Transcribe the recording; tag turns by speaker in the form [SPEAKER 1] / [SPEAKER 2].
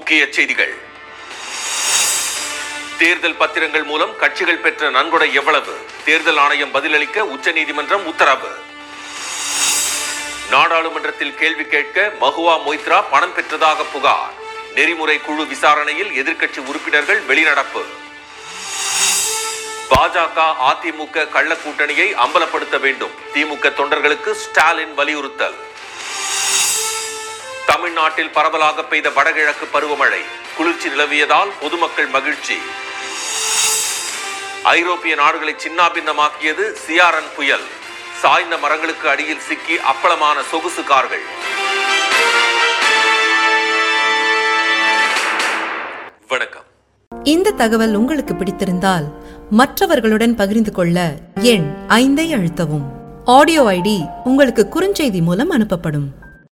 [SPEAKER 1] முக்கிய செய்திகள் தேர்தல் பத்திரங்கள் மூலம் கட்சிகள் பெற்ற நன்கொடை எவ்வளவு தேர்தல் ஆணையம் பதிலளிக்க உச்சநீதிமன்றம் உத்தரவு நாடாளுமன்றத்தில் கேள்வி கேட்க மஹுவா மொய்த்ரா பணம் பெற்றதாக புகார் நெறிமுறை குழு விசாரணையில் எதிர்க்கட்சி உறுப்பினர்கள் வெளிநடப்பு பாஜக அதிமுக கள்ள கூட்டணியை அம்பலப்படுத்த வேண்டும் திமுக தொண்டர்களுக்கு ஸ்டாலின் வலியுறுத்தல் தமிழ்நாட்டில் பரவலாக பெய்த வடகிழக்கு பருவமழை குளிர்ச்சி நிலவியதால் பொதுமக்கள் மகிழ்ச்சி ஐரோப்பிய நாடுகளை சின்னாபின்னமாக்கியது சியாரன் புயல் சாய்ந்த மரங்களுக்கு அடியில் சிக்கி அப்பளமான சொகுசு கார்கள் வணக்கம்
[SPEAKER 2] இந்த தகவல் உங்களுக்கு பிடித்திருந்தால் மற்றவர்களுடன் பகிர்ந்து கொள்ள எண் ஐந்தை அழுத்தவும் ஆடியோ ஐடி உங்களுக்கு குறுஞ்செய்தி மூலம் அனுப்பப்படும்